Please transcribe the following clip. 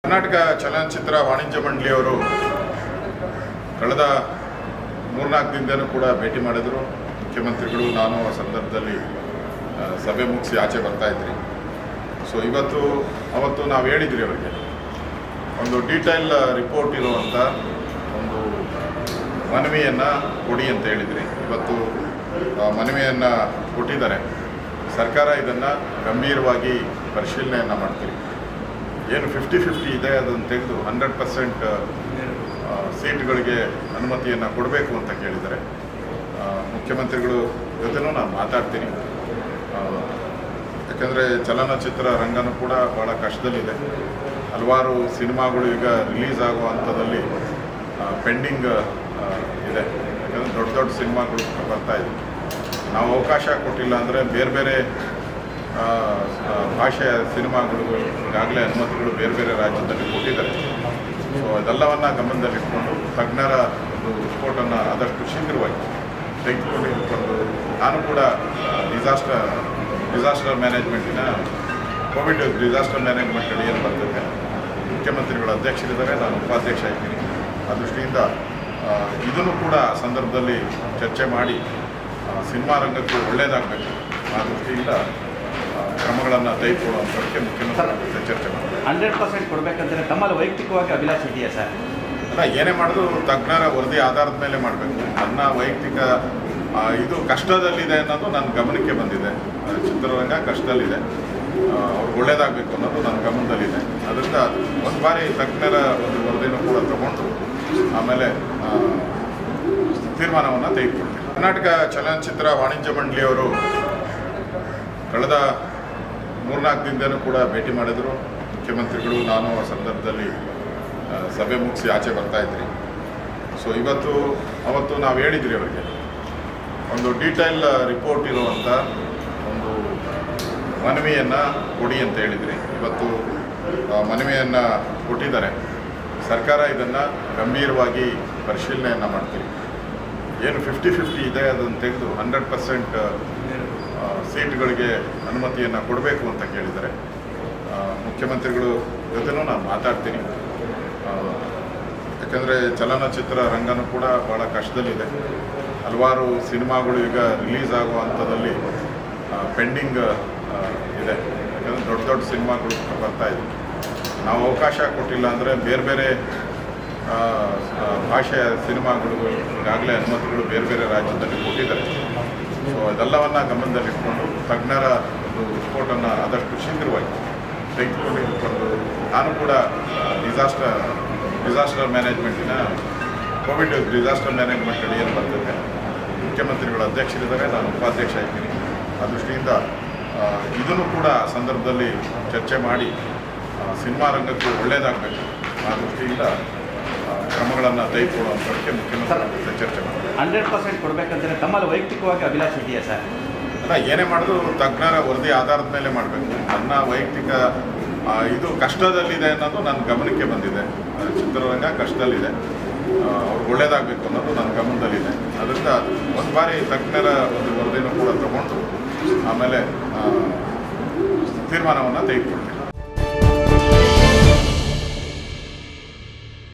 ಕರ್ನಾಟಕ ಚಲನಚಿತ್ರ ವಾಣಿಜ್ಯ ಮಂಡಳಿಯವರು ಕಳೆದ ಮೂರ್ನಾಲ್ಕು ದಿನದೂ ಕೂಡ ಭೇಟಿ ಮಾಡಿದರು ಮುಖ್ಯಮಂತ್ರಿಗಳು ನಾನು ಆ ಸಂದರ್ಭದಲ್ಲಿ ಆ, ಸಭೆ ಮುಗಿಸಿ ಆಚೆ ಬರ್ತಾ ಇದ್ರಿ ಸೊ ಇವತ್ತು ಅವತ್ತು ನಾವು ಹೇಳಿದ್ರಿ ಅವರಿಗೆ ಒಂದು ಡೀಟೇಲ್ ರಿಪೋರ್ಟ್ ಇರುವಂಥ ಒಂದು ಮನವಿಯನ್ನು ಕೊಡಿ ಅಂತ ಹೇಳಿದ್ರಿ ಇವತ್ತು ಆ ಮನವಿಯನ್ನು ಕೊಟ್ಟಿದ್ದಾರೆ ಸರ್ಕಾರ ಇದನ್ನು ಗಂಭೀರವಾಗಿ ಪರಿಶೀಲನೆಯನ್ನು ಮಾಡ್ತೀವಿ ಏನು ಫಿಫ್ಟಿ ಫಿಫ್ಟಿ ಇದೆ ಅದನ್ನು ತೆಗೆದು ಹಂಡ್ರೆಡ್ ಪರ್ಸೆಂಟ್ ಸೀಟ್ಗಳಿಗೆ ಅನುಮತಿಯನ್ನು ಕೊಡಬೇಕು ಅಂತ ಕೇಳಿದ್ದಾರೆ ಆ, ಮುಖ್ಯಮಂತ್ರಿಗಳು ಜೊತೆನೂ ನಾನು ಮಾತಾಡ್ತೀನಿ ಆ, ಯಾಕಂದರೆ ಚಲನಚಿತ್ರ ರಂಗನೂ ಕೂಡ ಭಾಳ ಕಷ್ಟದಲ್ಲಿದೆ ಹಲವಾರು ಸಿನಿಮಾಗಳು ಈಗ ರಿಲೀಸ್ ಆಗುವ ಹಂತದಲ್ಲಿ ಪೆಂಡಿಂಗ್ ಇದೆ ಯಾಕಂದರೆ ದೊಡ್ಡ ದೊಡ್ಡ ಸಿನಿಮಾಗಳು ಬರ್ತಾ ಇದೆ ನಾವು ಅವಕಾಶ ಕೊಟ್ಟಿಲ್ಲ ಅಂದರೆ ಬೇರೆ ಬೇರೆ ಆ, ಆ, ಭಾಷೆಯ ಸಿನಿಮಾಗಳು ಈಗಾಗಲೇ ಅನುಮತಿಗಳು ಬೇರೆ ಬೇರೆ ರಾಜ್ಯದಲ್ಲಿ ಕೊಟ್ಟಿದ್ದಾರೆ ಸೊ ಅದೆಲ್ಲವನ್ನು ಗಮನದಲ್ಲಿಟ್ಕೊಂಡು ತಜ್ಞರ ಒಂದು ರಿಪೋರ್ಟನ್ನು ಆದಷ್ಟು ಶೀಘ್ರವಾಗಿ ತೆಗೆದುಕೊಂಡು ಇಟ್ಕೊಂಡು ನಾನು ಕೂಡ ಡಿಸಾಸ್ಟರ್ ಡಿಸಾಸ್ಟರ್ ಮ್ಯಾನೇಜ್ಮೆಂಟಿನ ಕೋವಿಡ್ ಡಿಸಾಸ್ಟರ್ ಮ್ಯಾನೇಜ್ಮೆಂಟ್ ಅಡಿ ಏನು ಬರ್ತದೆ ಮುಖ್ಯಮಂತ್ರಿಗಳ ಅಧ್ಯಕ್ಷರಿದ್ದಾರೆ ನಾನು ಉಪಾಧ್ಯಕ್ಷ ಇದ್ದೀನಿ ಆ ದೃಷ್ಟಿಯಿಂದ ಆ, ಇದನ್ನು ಕೂಡ ಸಂದರ್ಭದಲ್ಲಿ ಚರ್ಚೆ ಮಾಡಿ ಆ, ಸಿನಿಮಾ ರಂಗಕ್ಕೆ ಒಳ್ಳೆಯದಾಗಬೇಕು ಆ ದೃಷ್ಟಿಯಿಂದ ಕ್ರಮಗಳನ್ನು ತೆಗೆದುಕೊಳ್ಳುವಂಥದ್ದಕ್ಕೆ ಮುಖ್ಯಮಂತ್ರಿಗಳ ಜೊತೆ ಚರ್ಚೆ ಮಾಡ್ತಾರೆ ಹಂಡ್ರೆಡ್ ಪರ್ಸೆಂಟ್ ಕೊಡಬೇಕಂದ್ರೆ ತಮ್ಮಲ್ಲಿ ವೈಯಕ್ತಿಕವಾಗಿ ಅಭಿಲಾಷೆ ಇದೆಯಾ ಸರ್ ಅಲ್ಲ ಏನೇ ಮಾಡಿದ್ರು ತಜ್ಞರ ವರದಿ ಆಧಾರದ ಮೇಲೆ ಮಾಡಬೇಕು ನನ್ನ ವೈಯಕ್ತಿಕ ಆ, ಇದು ಕಷ್ಟದಲ್ಲಿದೆ ಅನ್ನೋದು ನನ್ನ ಗಮನಕ್ಕೆ ಬಂದಿದೆ ಆ, ಚಿತ್ರರಂಗ ಕಷ್ಟದಲ್ಲಿದೆ ಆ, ಅವ್ರಿಗೆ ಒಳ್ಳೇದಾಗಬೇಕು ಅನ್ನೋದು ನನ್ನ ಗಮನದಲ್ಲಿದೆ ಅದರಿಂದ ಒಂದು ಬಾರಿ ತಜ್ಞರ ಒಂದು ವರದಿನೂ ಕೂಡ ತಗೊಂಡು ಆಮೇಲೆ ಆ, ತೀರ್ಮಾನವನ್ನು ತೆಗೆದುಕೊಳ್ತೀನಿ ಕರ್ನಾಟಕ ಚಲನಚಿತ್ರ ವಾಣಿಜ್ಯ ಮಂಡಳಿಯವರು ಕಳೆದ ಮೂರ್ನಾಲ್ಕು ದಿನದೂ ಕೂಡ ಭೇಟಿ ಮಾಡಿದರು ಮುಖ್ಯಮಂತ್ರಿಗಳು ನಾನು ಆ ಸಂದರ್ಭದಲ್ಲಿ ಆ, ಸಭೆ ಮುಗಿಸಿ ಆಚೆ ಬರ್ತಾ ಇದ್ರಿ ಸೊ ಇವತ್ತು ಅವತ್ತು ನಾವು ಹೇಳಿದ್ರಿ ಅವರಿಗೆ ಒಂದು ಡೀಟೇಲ್ ರಿಪೋರ್ಟ್ ಇರುವಂಥ ಒಂದು ಮನವಿಯನ್ನು ಕೊಡಿ ಅಂತ ಹೇಳಿದ್ರಿ ಇವತ್ತು ಆ ಮನವಿಯನ್ನು ಕೊಟ್ಟಿದ್ದಾರೆ ಸರ್ಕಾರ ಇದನ್ನು ಗಂಭೀರವಾಗಿ ಪರಿಶೀಲನೆಯನ್ನು ಮಾಡ್ತೀವಿ ಏನು ಫಿಫ್ಟಿ ಫಿಫ್ಟಿ ಇದೆ ಅದನ್ನು ತೆಗೆದು ಹಂಡ್ರೆಡ್ ಪರ್ಸೆಂಟ್ ಸೀಟ್ಗಳಿಗೆ ಅನುಮತಿಯನ್ನು ಕೊಡಬೇಕು ಅಂತ ಕೇಳಿದ್ದಾರೆ ಆ, ಮುಖ್ಯಮಂತ್ರಿಗಳು ಜೊತೆನೂ ನಾನು ಮಾತಾಡ್ತೀನಿ ಆ, ಯಾಕಂದರೆ ಚಲನಚಿತ್ರ ರಂಗನೂ ಕೂಡ ಭಾಳ ಕಷ್ಟದಲ್ಲಿದೆ ಹಲವಾರು ಸಿನಿಮಾಗಳು ಈಗ ರಿಲೀಸ್ ಆಗುವ ಹಂತದಲ್ಲಿ ಪೆಂಡಿಂಗ್ ಇದೆ ಯಾಕಂದರೆ ದೊಡ್ಡ ದೊಡ್ಡ ಸಿನಿಮಾಗಳು ಬರ್ತಾ ಇದೆ ನಾವು ಅವಕಾಶ ಕೊಟ್ಟಿಲ್ಲ ಅಂದರೆ ಬೇರೆ ಬೇರೆ ಆ, ಆ, ಭಾಷೆಯ ಸಿನಿಮಾಗಳು ಈಗಾಗಲೇ ಅನುಮತಿಗಳು ಬೇರೆ ಬೇರೆ ರಾಜ್ಯದಲ್ಲಿ ಕೊಟ್ಟಿದ್ದಾರೆ ಸೊ ಅದೆಲ್ಲವನ್ನು ಗಮನದಲ್ಲಿಟ್ಕೊಂಡು ತಜ್ಞರ ಒಂದು ರಿಪೋರ್ಟನ್ನು ಆದಷ್ಟು ಶೀಘ್ರವಾಗಿ ತೆಗೆದುಕೊಂಡು ಇಟ್ಕೊಂಡು ನಾನು ಕೂಡ ಡಿಸಾಸ್ಟರ್ ಡಿಸಾಸ್ಟರ್ ಮ್ಯಾನೇಜ್ಮೆಂಟಿನ ಕೋವಿಡ್ ಡಿಸಾಸ್ಟರ್ ಮ್ಯಾನೇಜ್ಮೆಂಟ್ ಅಡಿ ಏನು ಬರ್ತದೆ ಮುಖ್ಯಮಂತ್ರಿಗಳ ಅಧ್ಯಕ್ಷರಿದ್ದಾರೆ ನಾನು ಉಪಾಧ್ಯಕ್ಷ ಇದ್ದೀನಿ ಆ ದೃಷ್ಟಿಯಿಂದ ಆ, ಇದನ್ನು ಕೂಡ ಸಂದರ್ಭದಲ್ಲಿ ಚರ್ಚೆ ಮಾಡಿ ಆ, ಸಿನಿಮಾ ರಂಗಕ್ಕೆ ಒಳ್ಳೆಯದಾಗಬೇಕು ಆ ದೃಷ್ಟಿಯಿಂದ ಕ್ರಮಗಳನ್ನು ತೆಗೆದುಕೊಳ್ಳುವಂಥದ್ದಕ್ಕೆ ಮುಖ್ಯಮಂತ್ರಿಗಳ ಜೊತೆ ಚರ್ಚೆ ಮಾಡ್ತಾರೆ ಹಂಡ್ರೆಡ್ ಪರ್ಸೆಂಟ್ ಕೊಡಬೇಕಂದ್ರೆ ತಮ್ಮಲ್ಲಿ ವೈಯಕ್ತಿಕವಾಗಿ ಅಭಿಲಾಷೆ ಇದೆಯಾ ಸರ್ ಅಲ್ಲ ಏನೇ ಮಾಡಿದ್ರು ತಜ್ಞರ ವರದಿ ಆಧಾರದ ಮೇಲೆ ಮಾಡಬೇಕು ನನ್ನ ವೈಯಕ್ತಿಕ ಆ, ಇದು ಕಷ್ಟದಲ್ಲಿದೆ ಅನ್ನೋದು ನನ್ನ ಗಮನಕ್ಕೆ ಬಂದಿದೆ ಆ, ಚಿತ್ರರಂಗ ಕಷ್ಟದಲ್ಲಿದೆ ಆ, ಅವ್ರಿಗೆ ಒಳ್ಳೇದಾಗಬೇಕು ಅನ್ನೋದು ನನ್ನ ಗಮನದಲ್ಲಿದೆ ಅದರಿಂದ ಒಂದು ಬಾರಿ ತಜ್ಞರ ಒಂದು ವರದಿನೂ ಕೂಡ ತಗೊಂಡು ಆಮೇಲೆ ಆ, ತೀರ್ಮಾನವನ್ನು ತೆಗೆದುಕೊಳ್ತೀನಿ